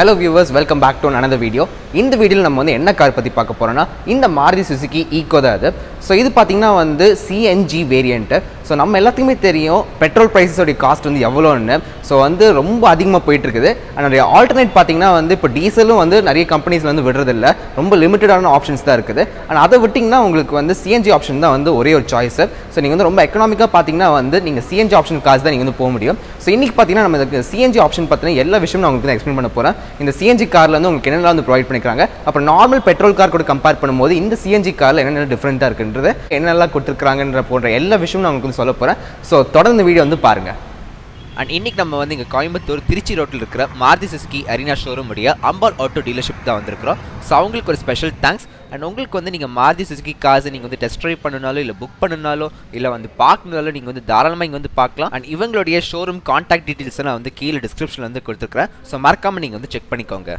hello viewers welcome back to another video இந்த வீடியோவில் நம்ம வந்து என்ன கார் பற்றி பார்க்க போகிறோம்னா இந்த மாருதி சுசுகி ஈக்கோ தான் அது ஸோ இது பார்த்தீங்கன்னா வந்து சிஎன்ஜி வேரியண்ட்டு ஸோ நம்ம எல்லாத்துக்குமே தெரியும் பெட்ரோல் ப்ரைஸஸோடைய காஸ்ட் வந்து எவ்வளோன்னு ஸோ வந்து ரொம்ப அதிகமாக போயிட்டு இருக்குது அதனுடைய ஆல்டர்னேட் பார்த்தீங்கன்னா வந்து இப்போ டீசலும் வந்து நிறைய கம்பெனிஸ் வந்து விடுறதில்ல ரொம்ப லிமிட்டடான ஆப்ஷன்ஸ் தான் இருக்குது அண்ட் அதை விட்டிங்கன்னா உங்களுக்கு வந்து சிஎன்ஜி ஆப்ஷன் தான் வந்து ஒரே ஒரு சாய்ஸ் ஸோ நீங்கள் வந்து ரொம்ப எக்கனாமிக்காக பார்த்தீங்கன்னா வந்து நீங்கள் சிஎன்ஜி ஆப்ஷன் காசு தான் நீங்கள் வந்து போக முடியும் ஸோ இன்றைக்கி பார்த்தீங்கன்னா நம்ம இதுக்கு சிஎன்ஜி ஆப்ஷன் பார்த்தீங்கன்னா எல்லா விஷயமும் நான் உங்களுக்கு எக்ஸ்பிளைன் பண்ண போகிறேன் இந்த சிஎன்ஜி காரில் வந்து உங்களுக்கு என்னெல்லாம் வந்து ப்ரொவைட் பண்ணிக்கிறாங்க அப்புறம் நார்மல் பெட்ரோல் கார் கூட கம்பேர் பண்ணும்போது இந்த சிஎன்ஜி காரில் என்னென்ன டிஃப்ரெண்ட்டாக இருக்குன்றது என்னெல்லாம் கொடுத்துருக்காங்கன்ற போன்ற எல்லா விஷயமும் நான் உங்களுக்கு வந்து சொல்ல போகிறேன் ஸோ தொடர்ந்து வீடியோ வந்து பாருங்கள் அண்ட் இன்னைக்கு நம்ம வந்து இங்கே கோயம்புத்தூர் திருச்சி ரோட்டில் இருக்கிற மாருதி சுசுகி அரினா ஷோரூம் உடைய அம்பால் ஆட்டோ டீலர்ஷிப் தான் வந்திருக்கிறோம் ஸோ அவங்களுக்கு ஒரு ஸ்பெஷல் தேங்க்ஸ் அண்ட் உங்களுக்கு வந்து நீங்கள் மாருதி சுசுகி காசு நீங்கள் வந்து டெஸ்ட் ட்ரைவ் பண்ணனாலோ இல்லை புக் பண்ணனாலோ இல்லை வந்து பார்க்கணுனாலோ நீங்கள் வந்து தாராளமாக இங்கே வந்து பார்க்கலாம் அண்ட் இவங்களுடைய ஷோரூம் காண்டாக்ட் டீட்டெயில்ஸை நான் வந்து கீழே டிஸ்கிரிப்ஷனில் வந்து கொடுத்துருக்கேன் ஸோ மறக்காமல் நீங்கள் வந்து செக் பண்ணிக்கோங்க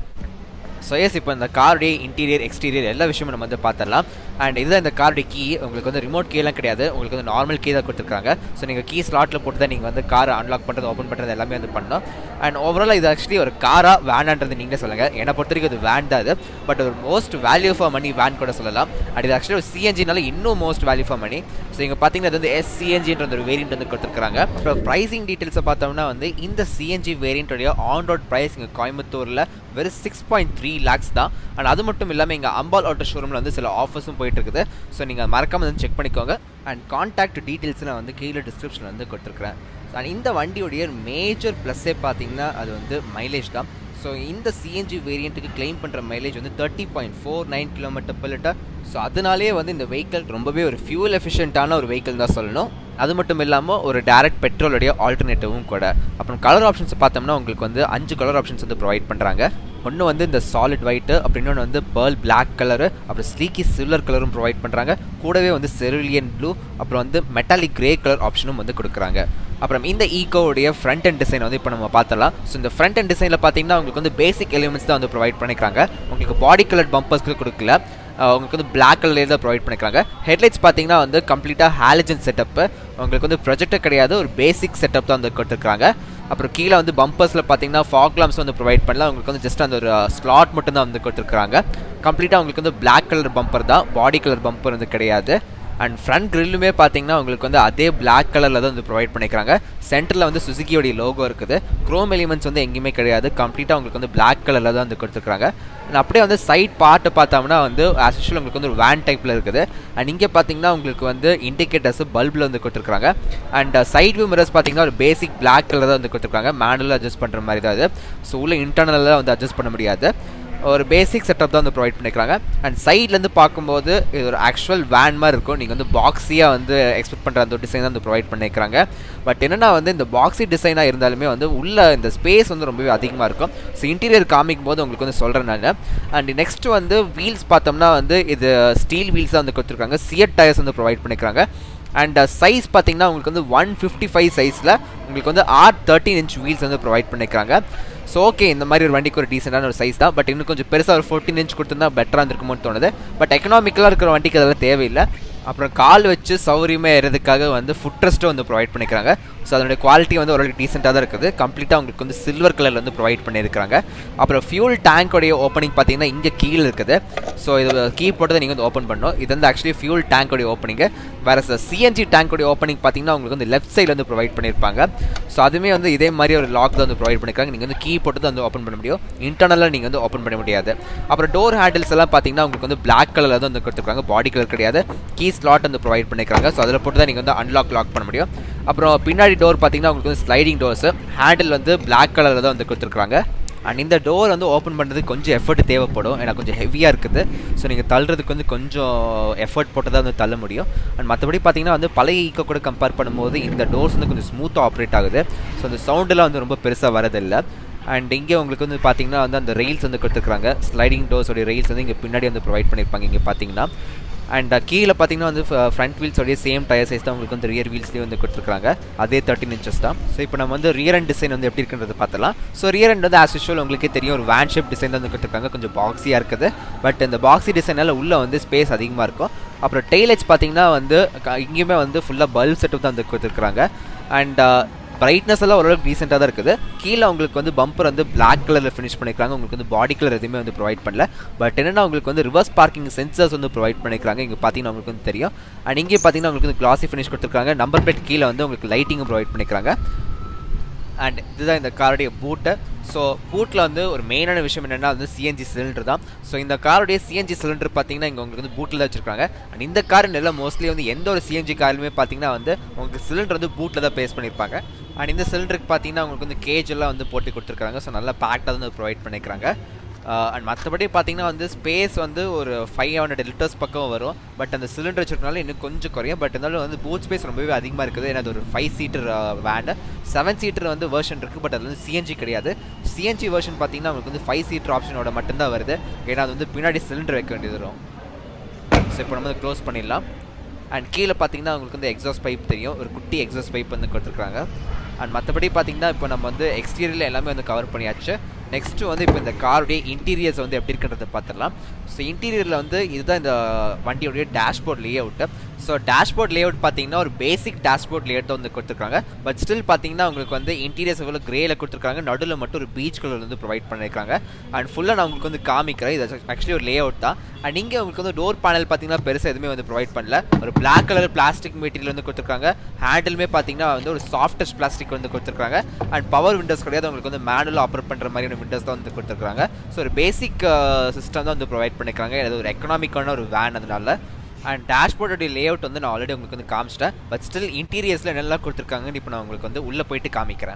ஸோ எஸ் இப்போ இந்த காருடைய இன்டீரியர் எக்ஸ்டீரியர் எல்லா விஷயமும் நம்ம வந்து பார்த்துடலாம் அண்ட் இதுதான் இந்த காருடைய கீ உங்களுக்கு வந்து ரிமோட் கீலாம் கிடையாது உங்களுக்கு வந்து நார்மல் கீ தான் கொடுத்துருக்காங்க ஸோ நீங்கள் கீ ஸ்லாட்டில் போட்டு தான் நீங்கள் வந்து காரை அன்லாக் பண்ணுறது ஓப்பன் பண்ணுறது எல்லாமே வந்து பண்ணணும் அண்ட் ஓவரால் இது ஆக்சுவலி ஒரு காரா வேனான்றது நீங்களே சொல்லுங்கள் என்னை பொறுத்த வரைக்கும் இது வேன் தான் இது பட் ஒரு most value for money van கூட சொல்லலாம் அண்ட் இது ஆக்சுவலி ஒரு சிஎன்ஜினால இன்னும் most value for money so இங்கே பார்த்தீங்கன்னா இது வந்து எஸ் சிஎன்ஜின்ற ஒரு வேரியன்ட் வந்து கொடுத்துருக்காங்க அப்புறம் ப்ரைசிங் டீட்டெயில்ஸை பார்த்தோம்னா வந்து இந்த சிஎன்ஜி வேரியண்ட்டுடைய ஆன் ரோட் ப்ரைஸ் இங்கே கோயம்புத்தூரில் வெறும் சிக்ஸ் பாயிண்ட் த்ரீ லேக்ஸ் தான் அண்ட் அது மட்டும் இல்லாமல் இங்கே அம்பால் ஆட்டோ ஷோரூமில் வந்து சில ஆஃபர்ஸும் போயிட்டு இருக்குது ஸோ நீங்கள் மறக்காமல் வந்து செக் பண்ணிக்கோங்க அண்ட் கான்டாக்ட் டீட்டெயில்ஸ் நான் வந்து கீழே டிஸ்கிரிப்ஷனில் வந்து கொடுத்துருக்குறேன் அண்ட் இந்த வண்டியுடைய மேஜர் ப்ளஸ்ஸே பார்த்தீங்கன்னா அது வந்து மைலேஜ் தான் ஸோ இந்த சிஎன்ஜி வேரியண்ட்டுக்கு கிளைம் பண்ணுற மைலேஜ் வந்து thirty point four nine kilometre per litre so அதனாலே வந்து இந்த வெஹிக்கிள் ரொம்பவே ஒரு ஃபியூல் எஃபிஷியண்ட்டான ஒரு வெஹிக்கிள் தான் சொல்லணும் அது மட்டும் இல்லாமல் ஒரு டேரக்ட் பெட்ரோலுடைய ஆல்டர்னேட்டிவும் கூட அப்புறம் கலர் ஆப்ஷன்ஸ் பார்த்தோம்னா உங்களுக்கு வந்து அஞ்சு கலர் ஆப்ஷன்ஸ் வந்து ப்ரொவைட் பண்ணுறாங்க ஒன்று வந்து இந்த சாலிட் ஒயிட்டு அப்புறம் இன்னொன்று வந்து பேர்ல் பிளாக் கலரு அப்புறம் ஸ்லீக்கி சில்வர் கலரும் ப்ரொவைட் பண்ணுறாங்க கூடவே வந்து செருலியன் ப்ளூ அப்புறம் வந்து மெட்டாலிக் கிரே கலர் ஆப்ஷனும் வந்து கொடுக்குறாங்க அப்புறம் இந்த ஈகோவுடைய ஃப்ரண்ட் அண்ட் டிசைன் வந்து இப்போ நம்ம பார்த்தலாம் ஸோ இந்த ஃப்ரண்ட் அண்ட் டிசைனில் பார்த்தீங்கன்னா உங்களுக்கு வந்து பேசிக் எலிமெண்ட்ஸ் தான் வந்து ப்ரொவைட் பண்ணிக்கிறாங்க உங்களுக்கு பாடி கலர் பம்பர்ஸ்க்கு கொடுக்கல அஹ் உங்களுக்கு வந்து பிளாக் கலர்லேயே தான் ப்ரொவைட் பண்ணிக்கிறாங்க ஹெட்லைட்ஸ் பார்த்தீங்கன்னா வந்து கம்ப்ளீட்டாக ஹாலஜன் செட்டப்பு உங்களுக்கு வந்து ப்ரொஜெக்டர் கிடையாது ஒரு பேசிக் செட்டப் தான் வந்து கொடுத்துருக்காங்க அப்புறம் கீழே வந்து பம்பர்ஸில் பார்த்தீங்கன்னா ஃபாக் லாம்ஸ் வந்து ப்ரொவைட் பண்ணல உங்களுக்கு வந்து ஜஸ்ட் அந்த ஒரு ஸ்லாட் மட்டும் தான் வந்து கொடுத்துருக்காங்க கம்ப்ளீட்டாக உங்களுக்கு வந்து பிளாக் கலர் பம்பர் தான் பாடி கலர் பம்பர் வந்து கிடையாது அண்ட் ஃப்ரண்ட் கிரில்லுமே பார்த்தீங்கன்னா உங்களுக்கு வந்து அதே பிளாக் கலரில் தான் வந்து ப்ரொவைட் பண்ணிக்கிறாங்க சென்டரில் வந்து சுசுக்கியோடைய லோகோ இருக்குது க்ரோம் எலிமெண்ட்ஸ் வந்து எங்கேயுமே கிடையாது கம்ப்ளீட்டாக உங்களுக்கு வந்து பிளாக் கலரில் தான் வந்து கொடுத்துருக்காங்க அண்ட் அப்படியே வந்து சைட் பார்ட்டு பார்த்தோம்னா வந்து ஆஸ் யூஷுவல் உங்களுக்கு வந்து ஒரு வேன் டைப்பில் இருக்குது அண்ட் இங்கே பார்த்தீங்கன்னா உங்களுக்கு வந்து இண்டிகேட்டர்ஸ் பல்பில் வந்து கொடுத்துருக்காங்க அண்ட் சைட் வியூ மிரர்ஸ் பார்த்தீங்கன்னா ஒரு பேசிக் பிளாக் கலர் தான் வந்து கொடுத்துருக்காங்க மேனுவலாக அட்ஜஸ்ட் பண்ணுற மாதிரி தான் அது ஸோ உள்ள இன்டர்னலாக வந்து அட்ஜஸ்ட் பண்ண முடியாது ஒரு பேசிக் செட்டப் தான் வந்து ப்ரொவைட் பண்ணிக்கிறாங்க அண்ட் சைட்லேருந்து பார்க்கும்போது இது ஒரு ஆக்சுவல் வேன் மாதிரி இருக்கும் நீங்கள் வந்து பாக்ஸியாக வந்து எக்ஸ்பெக்ட் பண்ணுற அந்த டிசைன் தான் வந்து ப்ரொவைட் பண்ணிக்கிறாங்க பட் என்னென்னா வந்து இந்த பாக்ஸி டிசைனாக இருந்தாலுமே வந்து உள்ள இந்த ஸ்பேஸ் வந்து ரொம்பவே அதிகமாக இருக்கும் ஸோ இன்டீரியர் காமிக்கும் போது உங்களுக்கு வந்து சொல்கிறேன் நான் அண்ட் நெக்ஸ்ட் வந்து வீல்ஸ் பார்த்தோம்னா வந்து இது ஸ்டீல் வீல்ஸ் தான் வந்து கொடுத்துருக்காங்க சியட் டயர்ஸ் வந்து ப்ரொவைட் பண்ணிக்கிறாங்க அண்ட் சைஸ் பார்த்தீங்கன்னா உங்களுக்கு வந்து ஒன் ஃபிஃப்டி ஃபைவ் சைஸில் உங்களுக்கு வந்து ஆர் தேர்ட்டின் இன்ச் வீல்ஸ் வந்து ப்ரொவைட் பண்ணிக்கிறாங்க ஸோ ஓகே இந்த மாதிரி ஒரு வண்டிக்கு ஒரு டீசெண்டான ஒரு சைஸ் தான் பட் இன்னும் கொஞ்சம் பெருசாக ஒரு ஃபோர்டீன் இன்ச் கொடுத்துருந்தா பெட்டராக இருந்திருக்குமோன்னு தோணுது பட் எக்கனாமிக்கலாக இருக்கிற வண்டிக்கு அதெல்லாம் தேவையில்லை அப்புறம் கால் வச்சு சௌரியமாக ஏறதுக்காக வந்து ஃபுட் ரெஸ்ட்டும் வந்து ப்ரொவைட் பண்ணிக்கிறாங்க ஸோ அதனுடைய குவாலிட்டி வந்து ஓரளவுக்கு டீசெண்டாக தான் இருக்குது கம்ப்ளீட்டாக உங்களுக்கு வந்து சில்வர் கலரில் வந்து ப்ரொவைட் பண்ணியிருக்காங்க அப்புறம் ஃபியூல் டேங்கோடைய ஓப்பனிங் பார்த்தீங்கன்னா இங்கே கீழே இருக்குது ஸோ இது கீ போட்டு தான் நீங்கள் வந்து ஓப்பன் பண்ணணும் இது வந்து ஆக்சுவலி ஃபியூல் டேங்கோடைய ஓப்பனிங்கு வேறு சிஎன்ஜி டேங்கோடைய ஓப்பனிங் பார்த்தீங்கன்னா உங்களுக்கு வந்து லெஃப்ட் சைடில் வந்து ப்ரொவைட் பண்ணியிருப்பாங்க ஸோ அதுவுமே வந்து இதே மாதிரி ஒரு லாக் தான் வந்து ப்ரொவைட் பண்ணியிருக்காங்க நீங்கள் வந்து கீ போட்டு தான் வந்து ஓப்பன் பண்ண முடியும் இன்டர்னலாக நீங்கள் வந்து ஓப்பன் பண்ண முடியாது அப்புறம் டோர் ஹேண்டில்ஸ் எல்லாம் பார்த்தீங்கன்னா உங்களுக்கு வந்து பிளாக் கலரில் தான் வந்து கொடுத்துருக்காங்க பாடி கலர் கிடையாது கீ ஸ்லாட் வந்து ப்ரொவைட் பண்ணிக்கிறாங்க ஸோ அதில் போட்டு தான் நீங்கள் வந்து அன்லாக் லாக் பண்ண முடியும் அப்புறம் பின்னாடி டோர் பார்த்தீங்கன்னா உங்களுக்கு வந்து ஸ்லைடிங் டோர்ஸ் ஹேண்டில் வந்து பிளாக் கலரில் தான் வந்து கொடுத்துருக்காங்க அண்ட் இந்த டோர் வந்து ஓப்பன் பண்ணுறதுக்கு கொஞ்சம் எஃபர்ட் தேவைப்படும் ஏன்னா கொஞ்சம் ஹெவியாக இருக்குது ஸோ நீங்கள் தள்ளுறதுக்கு வந்து கொஞ்சம் எஃபர்ட் போட்டு தான் வந்து தள்ள முடியும் அண்ட் மற்றபடி பார்த்தீங்கன்னா வந்து பழைய ஈக்கோ கூட கம்பேர் பண்ணும்போது இந்த டோர்ஸ் வந்து கொஞ்சம் ஸ்மூத்தாக ஆப்ரேட் ஆகுது ஸோ அந்த சவுண்டெலாம் வந்து ரொம்ப பெருசாக வரதில்லை அண்ட் இங்கே உங்களுக்கு வந்து பார்த்தீங்கன்னா வந்து அந்த ரெயில்ஸ் வந்து கொடுத்துருக்காங்க ஸ்லைடிங் டோர்ஸோடைய ரெயில்ஸ் வந்து இங்கே பின்னாடி வந்து ப்ரொவைட் பண்ணியிருப்பாங்க இங்கே பார்த்தீங்கன்னா அண்ட் கீழே பார்த்தீங்கன்னா வந்து ஃப்ரண்ட் வீல்ஸோடைய சேம் டயர் சைஸ் தான் உங்களுக்கு வந்து ரியர் வீல்ஸ்லேயே வந்து கொடுத்துருக்காங்க அதே தேர்ட்டின் இன்ச்சஸ் தான் ஸோ இப்போ நம்ம வந்து ரியர் அண்ட் டிசைன் வந்து எப்படி இருக்குன்றது பார்த்தலாம் ஸோ ரியர் அண்ட் வந்து ஆஸ் யூஷுவல் உங்களுக்கே தெரியும் ஒரு வேன் ஷேப் டிசைன் தான் வந்து கொடுத்துருக்காங்க கொஞ்சம் பாக்ஸியாக இருக்குது பட் இந்த பாக்ஸி டிசைனால் உள்ளே வந்து ஸ்பேஸ் அதிகமாக இருக்கும் அப்புறம் டெய்லெட்ஸ் பார்த்தீங்கன்னா வந்து க- இங்கேயுமே வந்து ஃபுல்லாக பல்ப் செட்டப் தான் வந்து கொடுத்துருக்காங்க அண்ட் பிரைட்னஸ் எல்லாம் ஓரளவுக்கு டீசெண்டாக தான் இருக்குது கீழே உங்களுக்கு வந்து பம்பர் வந்து பிளாக் கலரில் ஃபினிஷ் பண்ணிக்கிறாங்க உங்களுக்கு வந்து பாடி கலர் எதுவுமே வந்து ப்ரொவைட் பண்ணல பட் என்னென்னா உங்களுக்கு வந்து ரிவர்ஸ் பார்க்கிங் சென்சர்ஸ் வந்து ப்ரொவைட் பண்ணிக்கிறாங்க இங்கே பார்த்தீங்கன்னா உங்களுக்கு வந்து தெரியும் அண்ட் இங்கே பார்த்தீங்கன்னா உங்களுக்கு வந்து கிளாசி ஃபினிஷ் கொடுத்துருக்காங்க நம்பர் பிளேட் கீழே வந்து உங்களுக்கு லைட்டிங்கும் ப்ரொவைட் பண்ணிக்கிறாங்க அண்ட் இதுதான் இந்த காருடைய பூட்டு ஸோ பூட்டில் வந்து ஒரு மெயினான விஷயம் என்னென்னா வந்து சிஎன்ஜி சிலிண்டர் தான் ஸோ இந்த காருடைய சிஎன்ஜி சிலிண்டர் பார்த்தீங்கன்னா இங்கே உங்களுக்கு வந்து பூட்டில் தான் வச்சிருக்காங்க அண்ட் இந்த கார் எல்லாம் மோஸ்ட்லி வந்து எந்த ஒரு சிஎன்ஜி காரிலுமே பார்த்தீங்கன்னா வந்து உங்களுக்கு சிலிண்டர் வந்து பூட்டில் தான் பேஸ் பண்ணியிருப்பாங்க அண்ட் இந்த சிலிண்டருக்கு பார்த்தீங்கன்னா உங்களுக்கு வந்து கேஜ் எல்லாம் வந்து போட்டு கொடுத்துருக்காங்க ஸோ நல்லா பேக்டாக வந்து ப்ரொவைட் பண்ணிக்கிறாங்க அண்ட் மற்றபடி பார்த்தீங்கன்னா வந்து ஸ்பேஸ் வந்து ஒரு ஃபைவ் ஹண்ட்ரட் லிட்டர்ஸ் பக்கம் வரும் பட் அந்த சிலிண்டர் வச்சிருக்கனால இன்னும் கொஞ்சம் குறையும் பட் இருந்தாலும் வந்து பூத் ஸ்பேஸ் ரொம்பவே அதிகமாக இருக்குது ஏன்னா அது ஒரு ஃபைவ் சீட்டர் வேண்டு செவன் சீட்டர் வந்து வேர்ஷன் இருக்குது பட் அது வந்து சிஎன்ஜி கிடையாது சிஎன்ஜி வேர்ஷன் பார்த்தீங்கன்னா உங்களுக்கு வந்து ஃபைவ் சீட்டர் ஆப்ஷனோட மட்டும்தான் வருது ஏன்னா அது வந்து பின்னாடி சிலிண்டர் வைக்க வேண்டியது வரும் ஸோ இப்போ நம்ம வந்து க்ளோஸ் பண்ணிடலாம் அண்ட் கீழே பார்த்தீங்கன்னா உங்களுக்கு வந்து எக்ஸாஸ்ட் பைப் தெரியும் ஒரு குட்டி எக்ஸாஸ்ட் பைப் வந்து கொடுத்துருக்காங்க அண்ட் மற்றபடி பார்த்தீங்கன்னா இப்போ நம்ம வந்து எக்ஸ்டீரியரில் எல்லாமே வந்து கவர் பண்ணியாச்சு நெக்ஸ்ட்டு வந்து இப்போ இந்த காருடைய இன்டீரியர்ஸ் வந்து எப்படி இருக்குன்றதை பார்த்துடலாம் ஸோ இன்டீரியரில் வந்து இதுதான் இந்த வண்டியோடைய dashboard layout so dashboard layout பார்த்தீங்கன்னா ஒரு பேசிக் டேஷ்போர்ட் லே அவுட் வந்து கொடுத்துருக்காங்க பட் ஸ்டில் பார்த்தீங்கன்னா உங்களுக்கு வந்து இன்டீரியர்ஸ் எவ்வளோ கிரேல கொடுத்துருக்காங்க நடுவில் மட்டும் ஒரு பீச் கலர் வந்து ப்ரொவைட் பண்ணியிருக்காங்க அண்ட் ஃபுல்லாக நான் உங்களுக்கு வந்து காமிக்கிறேன் இது ஆக்சுவலி ஒரு லே அவுட் தான் அண்ட் இங்கே உங்களுக்கு வந்து டோர் பேனல் பார்த்தீங்கன்னா பெருசாக எதுவுமே வந்து ப்ரொவைட் பண்ணல ஒரு பிளாக் கலர் பிளாஸ்டிக் மெட்டீரியல் வந்து கொடுத்துருக்காங்க ஹேண்டிலுமே பார்த்தீங்கன்னா வந்து ஒரு சாஃப்டஸ்ட் பிளாஸ்டிக் வந்து கொடுத்துருக்காங்க அண்ட் பவர் விண்டோஸ் கிடையாது உங்களுக்கு வந்து மேனுவல் ஆப்ரேட் பண்ணுற மாதிரியான விண்டோஸ் தான் வந்து கொடுத்துருக்காங்க ஸோ ஒரு பேசிக் சிஸ்டம் தான் வந்து ப்ரொவைட் பண்ணியிருக்காங்க இது ஒரு எக்கனாமிக்கான ஒரு வேன் அதனால அண்ட் டேஷ்போர்டோடைய லே அவுட் வந்து நான் ஆல்ரெடி உங்களுக்கு வந்து காமிச்சிட்டேன் பட் ஸ்டில் இன்டீரியர்ஸில் என்னெல்லாம் கொடுத்துருக்காங்கன்னு இப்போ நான் உங்களுக்கு வந்து உள்ளே போயிட்டு காமிக்கிறேன்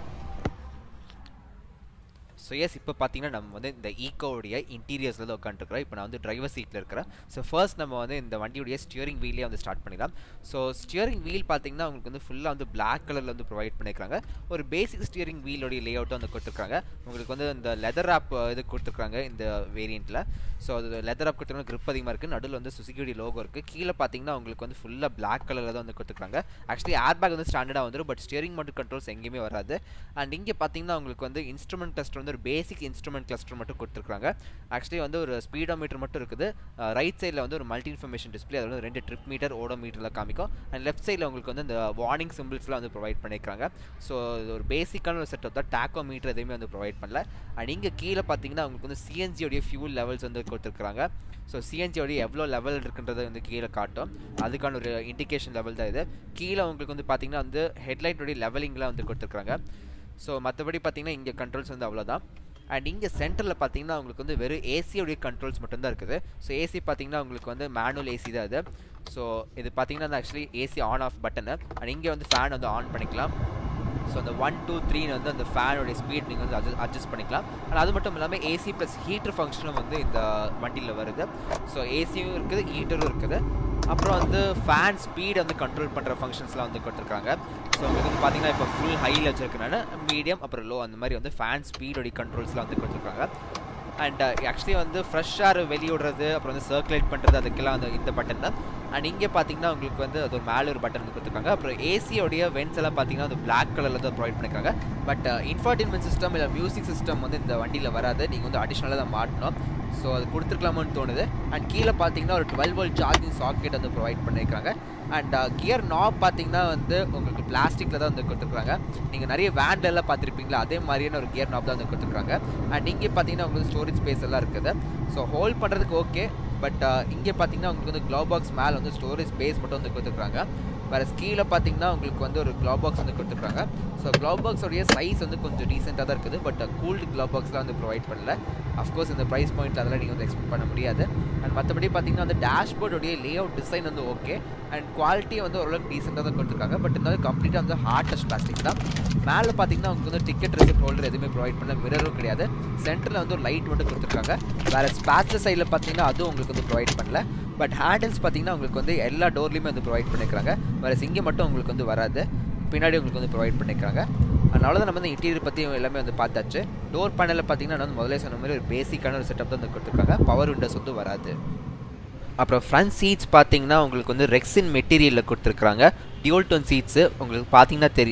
ஸோ எஸ் இப்போ பார்த்தீங்கன்னா நம்ம வந்து இந்த ஈக்கோவுடைய இன்டீரியர்ஸில் தான் உட்காந்துருக்குறோம் இப்போ நான் வந்து டிரைவர் சீட்டில் இருக்கிறேன் ஸோ ஃபர்ஸ்ட் நம்ம வந்து இந்த வண்டியுடைய ஸ்டியரிங் வீலே வந்து ஸ்டார்ட் பண்ணிடலாம் ஸோ ஸ்டியரிங் வீல் பார்த்தீங்கன்னா உங்களுக்கு வந்து ஃபுல்லாக வந்து பிளாக் கலரில் வந்து ப்ரொவைட் பண்ணியிருக்காங்க ஒரு பேசிக் ஸ்டியரிங் வீலோடைய லே அவுட்டும் வந்து கொடுத்துருக்காங்க உங்களுக்கு வந்து இந்த லெதர் ஆப் இது கொடுத்துருக்காங்க இந்த வேரியண்ட்டில் ஸோ அது லெதர் ஆப் கொடுத்துருக்காங்க grip அதிகமாக இருக்குது நடுவில் வந்து சுசுக்கியோடைய லோகோ இருக்குது கீழே பார்த்தீங்கன்னா உங்களுக்கு வந்து ஃபுல்லாக பிளாக் கலரில் தான் வந்து கொடுத்துருக்காங்க ஆக்சுவலி ஏர் பேக் வந்து ஸ்டாண்டர்டாக வந்துடும் பட் ஸ்டியரிங் மட்டும் கண்ட்ரோல்ஸ் எங்கேயுமே வராது அண்ட் இங்கே பார்த்தீங்கன்னா உங்களுக்கு வந்து இன்ஸ்ட்ருமெண்ட் கிளஸ்டர் வந்து ஒரு பேசிக் இன்ஸ்ட்ருமெண்ட் கிளஸ்டர் மட்டும் கொடுத்துருக்காங்க ஆக்சுவலி வந்து ஒரு ஸ்பீடோமீட்டர் மட்டும் இருக்குது ரைட் சைடில் வந்து ஒரு மல்டி இன்ஃபர்மேஷன் டிஸ்பிளே அது வந்து ரெண்டு ட்ரிப் மீட்டர் ஓடோ மீட்டரில் காமிக்கும் அண்ட் லெஃப்ட் சைடில் உங்களுக்கு வந்து இந்த வார்னிங் சிம்பிள்ஸ்லாம் வந்து ப்ரொவைட் பண்ணியிருக்காங்க ஸோ இது ஒரு பேசிக்கான ஒரு செட்டப் தான் டேக்கோ மீட்டர் எதுவுமே வந்து ப்ரொவைட் பண்ணல அண்ட் இங்கே கீழே பார்த்தீங்கன்னா உங்களுக்கு வந்து சிஎன்ஜியோடைய ஃபியூல் லெவல்ஸ் வந்து கொடுத்துருக்காங்க ஸோ சிஎன்ஜியோடைய எவ்வளோ லெவல் இருக்குன்றதை வந்து கீழே காட்டும் அதுக்கான ஒரு இண்டிகேஷன் லெவல் தான் இது கீழே உங்களுக்கு வந்து பார்த்தீங்கன்னா வந்து ஹெட்லைட்டோடைய லெவலிங்லாம் வந்து கொடுத்துருக்காங்க ஸோ மற்றபடி பார்த்தீங்கன்னா இங்கே கண்ட்ரோல்ஸ் வந்து அவ்வளோதான் அண்ட் இங்கே சென்டரில் பார்த்தீங்கன்னா உங்களுக்கு வந்து வெறும் ஏசியோடைய கண்ட்ரோல்ஸ் மட்டும்தான் இருக்குது ஸோ ஏசி பார்த்தீங்கன்னா உங்களுக்கு வந்து மேனுவல் ஏசி தான் இது ஸோ இது பார்த்தீங்கன்னா actually AC on off button and இங்கே வந்து ஃபேன் வந்து ஆன் பண்ணிக்கலாம் ஸோ அந்த ஒன் டூ த்ரீன்னு வந்து அந்த ஃபேனோடைய ஸ்பீட் நீங்கள் வந்து அட்ஜஸ்ட் அட்ஜஸ்ட் பண்ணிக்கலாம் அண்ட் அது மட்டும் இல்லாமல் ஏசி ப்ளஸ் ஹீட்டர் ஃபங்க்ஷனும் வந்து இந்த வண்டியில் வருது ஸோ ஏசியும் இருக்குது ஹீட்டரும் இருக்குது அப்புறம் வந்து ஃபேன் ஸ்பீட் வந்து கண்ட்ரோல் பண்ணுற ஃபங்க்ஷன்ஸ்லாம் வந்து கொடுத்துருக்காங்க ஸோ உங்களுக்கு வந்து பார்த்தீங்கன்னா இப்போ ஃபுல் ஹையில் வச்சிருக்கனால மீடியம் அப்புறம் லோ அந்த மாதிரி வந்து ஃபேன் ஸ்பீடோடைய கண்ட்ரோல்ஸ்லாம் வந்து கொடுத்துருக்காங்க அண்ட் ஆக்சுவலி வந்து ஃப்ரெஷ் ஏர் வெளியிடுறது அப்புறம் வந்து சர்க்குலேட் பண்ணுறது அதுக்கெல்லாம் வந்து இந்த பட்டன் தான் அண்ட் இங்கே பார்த்தீங்கன்னா உங்களுக்கு வந்து அது ஒரு மேலே ஒரு பட்டன் வந்து கொடுத்துருக்காங்க அப்புறம் ஏசியோடைய வென்ஸ் எல்லாம் பார்த்தீங்கன்னா அது பிளாக் கலரில் தான் ப்ரொவைட் பண்ணியிருக்காங்க பட் இன்ஃபர்டைன்மெண்ட் சிஸ்டம் இல்லை மியூசிக் சிஸ்டம் வந்து இந்த வண்டியில் வராது நீங்கள் வந்து அடிஷ்னலாக தான் மாட்டணும் ஸோ அது கொடுத்துருக்கலாமான்னு தோணுது அண்ட் கீழே பார்த்தீங்கன்னா ஒரு டுவெல் வோல்ட் சார்ஜிங் சாக்கெட் வந்து ப்ரொவைட் பண்ணியிருக்காங்க அண்ட் கியர் நாப் பார்த்தீங்கன்னா வந்து உங்களுக்கு பிளாஸ்டிக்கில் தான் வந்து கொடுத்துருக்காங்க நீங்கள் நிறைய வேன்ல எல்லாம் பார்த்துருப்பீங்களா அதே மாதிரியான ஒரு கியர் நாப் தான் வந்து கொடுத்துருக்காங்க அண்ட் இங்கே பார்த்தீங்கன்னா உங்களுக்கு ஸ்டோரேஜ் ஸ்பேஸ் எல்லாம் இருக்குது ஸோ ஹோல்ட் பண்ணுறதுக்கு ஓகே பட் இங்கே பார்த்தீங்கன்னா உங்களுக்கு வந்து க்ளோ பாக்ஸ் மேலே வந்து ஸ்டோரேஜ் ஸ்பேஸ் மட்டும் வந்து கொடுத்துருக்காங்க வேறு கீழே பார்த்தீங்கன்னா உங்களுக்கு வந்து ஒரு க்ளோ பாக்ஸ் வந்து கொடுத்துருக்காங்க ஸோ க்ளோ பாக்ஸோடைய சைஸ் வந்து கொஞ்சம் டீசெண்டாக தான் இருக்குது பட் கூல்டு க்ளோ பாக்ஸ்லாம் வந்து ப்ரொவைட் பண்ணல அஃப்கோர்ஸ் இந்த ப்ரைஸ் பாயிண்ட் அதெல்லாம் நீங்கள் வந்து எக்ஸ்பெக்ட் பண்ண முடியாது அண்ட் மற்றபடி பார்த்தீங்கன்னா அந்த டேஷ்போர்டோடைய லே அவுட் டிசைன் வந்து ஓகே அண்ட் குவாலிட்டி வந்து ஓரளவுக்கு டீசெண்டாக தான் கொடுத்துருக்காங்க பட் இருந்தாலும் கம்ப்ளீட்டாக வந்து ஹார்ட் டச் பிளாஸ்டிக் தான் மேலே பார்த்தீங்கன்னா உங்களுக்கு வந்து டிக்கெட் ரெசிப்ட் ஹோல்டர் எதுவுமே ப்ரொவைட் பண்ணல மிரரும் கிடையாது சென்டரில் வந்து ஒரு லைட் மட்டும் கொடுத்துருக்காங்க வேறு ஸ்பேச்சர் சைடில் பார்த்தீங்கன்னா அதுவும் உங்களுக்கு வந்து ப்ரொவைட் பண்ணல பட் ஹேண்டில்ஸ் பார்த்தீங்கன்னா உங்களுக்கு வந்து எல்லா டோர்லையுமே வந்து ப்ரொவைட் பண்ணிக்கிறாங்க வேறு இங்கே மட்டும் உங்களுக்கு வந்து வராது பின்னாடி உங்களுக்கு வந்து ப்ரொவைட் பண்ணிக்கிறாங்க அதனால தான் நம்ம வந்து இன்டீரியர் பற்றி எல்லாமே வந்து பார்த்தாச்சு டோர் பேனலில் பார்த்தீங்கன்னா நான் வந்து முதல்ல சொன்ன மாதிரி ஒரு பேசிக்கான ஒரு செட்டப் தான் வந்து கொடுத்துருக்காங்க பவர் விண்டோஸ் வந்து வராது அப்புறம் ஃப்ரண்ட் சீட்ஸ் பார்த்தீங்கன்னா உங்களுக்கு வந்து ரெக்ஸின் மெட்டீரியலில் கொடுத்துருக்காங்க டியூல் டோன் சீட்ஸு உங்களுக்கு பார்த்தீங்கன்னா தெரியும்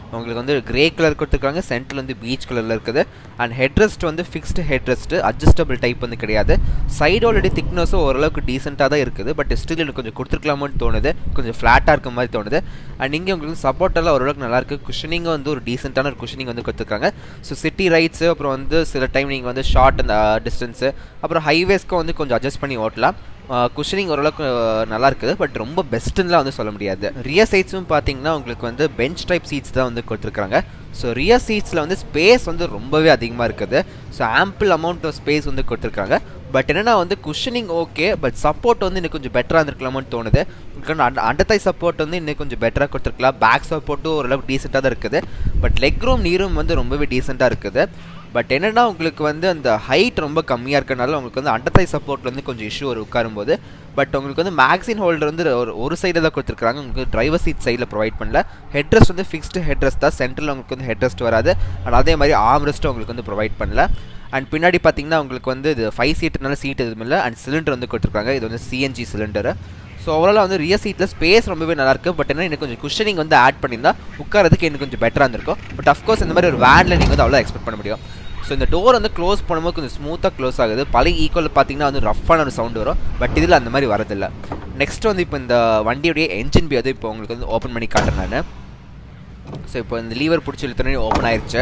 உங்களுக்கு வந்து கிரே கலர் கொடுத்துருக்காங்க சென்டரில் வந்து பீச் கலரில் இருக்குது அண்ட் ஹெட்ரெஸ்ட் வந்து ஃபிக்ஸ்டு ஹெட்ரெஸ்ட்டு அட்ஜஸ்டபிள் டைப் வந்து கிடையாது சைடோடைய திக்னஸும் ஓரளவுக்கு டீசெண்டாக தான் இருக்குது பட் ஸ்டில் எனக்கு கொஞ்சம் கொடுத்துருக்கலாமோன்னு தோணுது கொஞ்சம் ஃப்ளாட்டாக இருக்க மாதிரி தோணுது அண்ட் இங்கே உங்களுக்கு சப்போர்ட் எல்லாம் ஓரளவுக்கு நல்லாயிருக்கு குஷனிங்கும் வந்து ஒரு டீசெண்டான ஒரு குஷனிங் வந்து கொடுத்துருக்காங்க ஸோ சிட்டி ரைட்ஸு அப்புறம் வந்து சில டைம் நீங்கள் வந்து ஷார்ட் அந்த டிஸ்டன்ஸு அப்புறம் ஹைவேஸ்க்கும் வந்து கொஞ்சம் அட்ஜஸ்ட் பண்ணி ஓட்டலாம் குஷனிங் ஓரளவுக்கு நல்லா இருக்குது பட் ரொம்ப பெஸ்ட்டுலாம் வந்து சொல்ல முடியாது ரியர் சைட்ஸும் பார்த்தீங்கன்னா உங்களுக்கு வந்து பெஞ்ச் டைப் சீட்ஸ் தான் வந்து கொடுத்துருக்காங்க ஸோ ரியர் சீட்ஸில் வந்து ஸ்பேஸ் வந்து ரொம்பவே அதிகமாக இருக்குது so ample amount of space வந்து கொடுத்துருக்காங்க பட் என்னென்னா வந்து குஷனிங் ஓகே பட் சப்போர்ட் வந்து இன்னும் கொஞ்சம் பெட்டராக இருந்திருக்கலாமோன்னு தோணுது அண்டர்தை சப்போர்ட் வந்து இன்னும் கொஞ்சம் பெட்டராக கொடுத்துருக்கலாம் பேக் சப்போர்ட்டும் ஓரளவுக்கு டீசெண்டாக தான் இருக்குது பட் லெக் ரூம் நீரும் வந்து ரொம்பவே டீசெண்டாக இருக்குது பட் என்னென்னா உங்களுக்கு வந்து அந்த ஹைட் ரொம்ப கம்மியாக இருக்கனால உங்களுக்கு வந்து அண்டர்தை சப்போர்ட் வந்து கொஞ்சம் இஷ்யூ ஒரு உட்காரும்போது பட் உங்களுக்கு வந்து மேக்சின் ஹோல்டர் வந்து ஒரு ஒரு சைடில் தான் கொடுத்துருக்காங்க உங்களுக்கு டிரைவர் சீட் சைடில் ப்ரொவைட் பண்ணல ஹெட்ரெஸ்ட் வந்து ஃபிக்ஸ்டு ஹெட்ரெஸ்ட் தான் சென்டரில் உங்களுக்கு வந்து ஹெட்ரெஸ்ட் வராது அண்ட் அதே மாதிரி ஆம் ரெஸ்ட்டும் உங்களுக்கு வந்து ப்ரொவைட் பண்ணல அண்ட் பின்னாடி பார்த்தீங்கன்னா உங்களுக்கு வந்து இது ஃபைவ் சீட்டுனால சீட் எதுவும் இல்லை அண்ட் சிலிண்டர் வந்து கொடுத்துருக்காங்க இது வந்து சிஎன்ஜி சிலிண்டரு ஸோ ஓவராலாக வந்து ரியர் சீட்டில் ஸ்பேஸ் ரொம்பவே நல்லாயிருக்கு பட் என்ன எனக்கு கொஞ்சம் குஷனிங் வந்து ஆட் பண்ணியிருந்தா உட்காரதுக்கு எனக்கு கொஞ்சம் பெட்டராக இருந்திருக்கும் பட் அஃப்கோர்ஸ் இந்த மாதிரி ஒரு வேனில் நீங்கள் வந்து அவ்வளோ எக்ஸ்பெக்ட் பண்ண முடியும் ஸோ இந்த டோர் வந்து க்ளோஸ் பண்ணும்போது கொஞ்சம் ஸ்மூத்தாக க்ளோஸ் ஆகுது பழைய ஈக்குவல் பார்த்தீங்கன்னா வந்து ரஃப்பான ஒரு சவுண்ட் வரும் பட் இதில் அந்த மாதிரி வரதில்லை நெக்ஸ்ட் வந்து இப்போ இந்த வண்டியுடைய என்ஜின் பி வந்து இப்போ உங்களுக்கு வந்து ஓப்பன் பண்ணி காட்டுறேன் நான் ஸோ இப்போ இந்த லீவர் பிடிச்சி இழுத்தோடனே ஓப்பன் ஆயிடுச்சு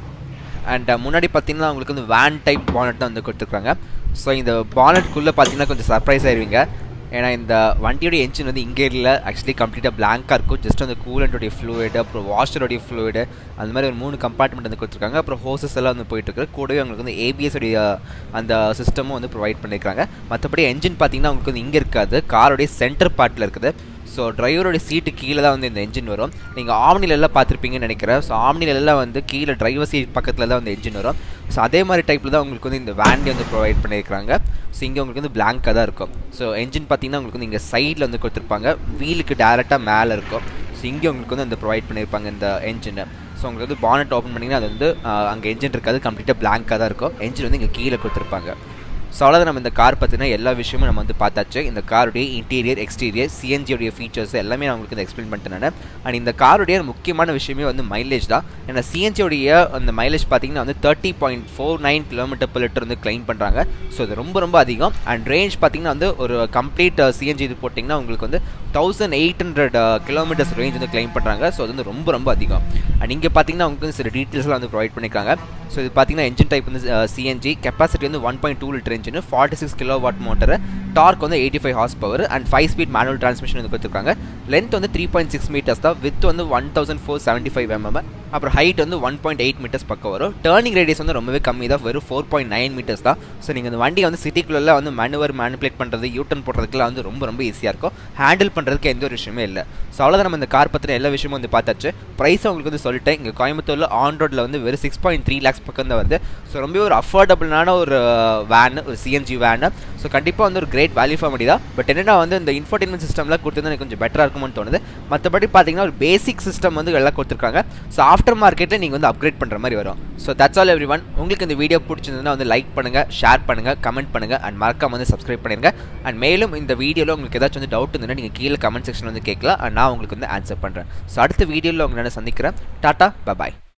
அண்ட் முன்னாடி பார்த்தீங்கன்னா உங்களுக்கு வந்து வேன் டைப் பானட் தான் வந்து கொடுத்துருக்காங்க ஸோ இந்த பானட்குள்ளே பார்த்தீங்கன்னா கொஞ்சம் சர்ப்ரைஸ் ஆயிருவீங்க ஏன்னா இந்த வண்டியோடைய என்ஜின் வந்து இங்கே இல்லை ஆக்சுவலி கம்ப்ளீட்டாக பிளாங்காக இருக்கும் ஜஸ்ட் அந்த கூலண்ட்டுடைய ஃப்ளூயிடு அப்புறம் வாஷருடைய ஃப்ளூயிடு அந்த மாதிரி ஒரு மூணு கம்பார்ட்மெண்ட் வந்து கொடுத்துருக்காங்க அப்புறம் ஹோசஸ் எல்லாம் வந்து போயிட்டுருக்கு கூடவே உங்களுக்கு வந்து ஏபிஎஸ் உடைய அந்த சிஸ்டமும் வந்து ப்ரொவைட் பண்ணியிருக்காங்க மற்றபடி என்ஜின் பார்த்தீங்கன்னா உங்களுக்கு வந்து இங்கே இருக்காது காரோடைய சென்டர் பார்ட்டில் இருக்குது ஸோ டிரைவரோட சீட்டு கீழே தான் வந்து இந்த என்ஜின் வரும் நீங்கள் ஆம்னிலெல்லாம் பார்த்துருப்பீங்கன்னு நினைக்கிறேன் ஸோ ஆம்னிலெல்லாம் வந்து கீழே டிரைவர் சீட் பக்கத்தில் தான் வந்து என்ஜின் வரும் ஸோ அதே மாதிரி டைப்பில் தான் உங்களுக்கு வந்து இந்த வேன்லேயே வந்து ப்ரொவைட் பண்ணியிருக்காங்க ஸோ இங்கே உங்களுக்கு வந்து பிளாங்காக தான் இருக்கும் ஸோ என்ஜின் பார்த்தீங்கன்னா உங்களுக்கு வந்து இங்கே சைடில் வந்து கொடுத்துருப்பாங்க வீலுக்கு டேரெக்டாக மேலே இருக்கும் ஸோ இங்கே உங்களுக்கு வந்து அந்த ப்ரொவைட் பண்ணியிருப்பாங்க இந்த என்ஜினை ஸோ உங்களுக்கு வந்து பானட் ஓப்பன் பண்ணிங்கன்னா அது வந்து அங்கே என்ஜின் இருக்காது கம்ப்ளீட்டாக பிளாங்காக தான் இருக்கும் என்ஜின் வந்து இங்கே கீழே கொடுத்துருப்பாங்க ஸோ அவ்வளோதான் நம்ம இந்த கார் பற்றின எல்லா விஷயமும் நம்ம வந்து பார்த்தாச்சு இந்த காருடைய இன்டீரியர் எக்ஸ்டீரியர் சிஎன்ஜியோடைய ஃபீச்சர்ஸ் எல்லாமே நான் உங்களுக்கு எக்ஸ்பிளைன் பண்ணிட்டேன் நான் அண்ட் இந்த காருடைய முக்கியமான விஷயமே வந்து மைலேஜ் தான் ஏன்னா சிஎன்ஜியோடைய அந்த மைலேஜ் பார்த்தீங்கன்னா வந்து thirty point four nine kilometre per litre வந்து கிளைம் பண்ணுறாங்க ஸோ இது ரொம்ப ரொம்ப அதிகம் அண்ட் ரேஞ்ச் பார்த்தீங்கன்னா வந்து ஒரு கம்ப்ளீட் சிஎன்ஜி இது போட்டிங்கன்னா உங்களுக்கு வந்து thousand eight hundred kilometres range வந்து கிளைம் பண்ணுறாங்க ஸோ அது வந்து ரொம்ப ரொம்ப அதிகம் அண்ட் இங்கே பார்த்தீங்கன்னா உங்களுக்கு வந்து சில டீட்டெயில்ஸ்லாம் வந்து ப்ரொவைட் பண்ணியிருக்காங்க ஸோ இது பார்த்தீங்கன்னா என்ஜின் டைப் வந்து சிஎன்ஜி கெப்பாசிட்டி வந்து one point two litre engine forty six kilowatt motor torque வந்து eighty five horsepower and five speed manual transmission வந்து கொடுத்துருக்காங்க லென்த் வந்து த்ரீ பாயிண்ட் சிக்ஸ் மீட்டர்ஸ் தான் வித் வந்து one thousand four seventy five MM அப்புறம் height வந்து one point eight metres பக்கம் வரும் டேர்னிங் ரேடியஸ் வந்து ரொம்பவே கம்மி தான் வெறும் ஃபோர் பாயிண்ட் நைன் மீட்டர்ஸ் தான் ஸோ நீங்கள் இந்த வண்டியை வந்து சிட்டிக்குள்ளே வந்து மேனுவர் மேனிப்புலேட் பண்ணுறது யூட்டன் போடுறதுக்குலாம் வந்து ரொம்ப ரொம்ப ஈஸியாக இருக்கும் ஹேண்டில் பண்ணுறதுக்கு எந்த ஒரு விஷயமே இல்லை ஸோ அவ்வளோதான் நம்ம இந்த கார் பற்றின எல்லா விஷயமும் வந்து பார்த்தாச்சு ப்ரைஸ் உங்களுக்கு வந்து சொல்லிட்டேன் இங்கே கோயம்புத்தூரில் ஆன் ரோட்டில் வந்து வெறும் சிக்ஸ் பாயிண்ட் த்ரீ லேக்ஸ் பக்கம் தான் வருது ஸோ ரொம்பவே ஒரு அஃபோர்டபுளான ஒரு வேன் ஒரு சிஎன்ஜி வேனு ஸோ கண்டிப்பாக வந்து ஒரு கிரேட் வேல்யூ ஃபார் மணி தான் பட் என்னென்னா வந்து இந்த இன்ஃபர்டைன்மெண்ட் சிஸ்டம்லாம் கொடுத்துருந்தா எனக்கு கொஞ்சம் பெட்டராக இருக்கும்னு தோணுது மற்றபடி பார்த்தீங்கன்னா ஒரு பேசிக் சிஸ்டம் வந்து எல்லாம் கொடுத்துருக்காங்க ஸோ ஆஃப்டர் மார்க்கெட்டில் நீங்கள் வந்து அப்கிரேட் பண்ணுற மாதிரி வரும் so that's all everyone உங்களுக்கு இந்த வீடியோ பிடிச்சிருந்ததுன்னா வந்து லைக் பண்ணுங்கள் ஷேர் பண்ணுங்கள் கமெண்ட் பண்ணுங்கள் அண்ட் மறக்காம வந்து சப்ஸ்கிரைப் பண்ணிருங்க அண்ட் மேலும் இந்த வீடியோவில் உங்களுக்கு ஏதாச்சும் வந்து டவுட் இருந்ததுன்னா நீங்கள் கீழே கமெண்ட் செக்ஷன் வந்து கேட்கலாம் அண்ட் நான் உங்களுக்கு வந்து ஆன்சர் பண்ணுறேன் ஸோ அடுத்த வீடியோவில் உங்களை நான் சந்திக்கிறேன் டாட்டா பபாய்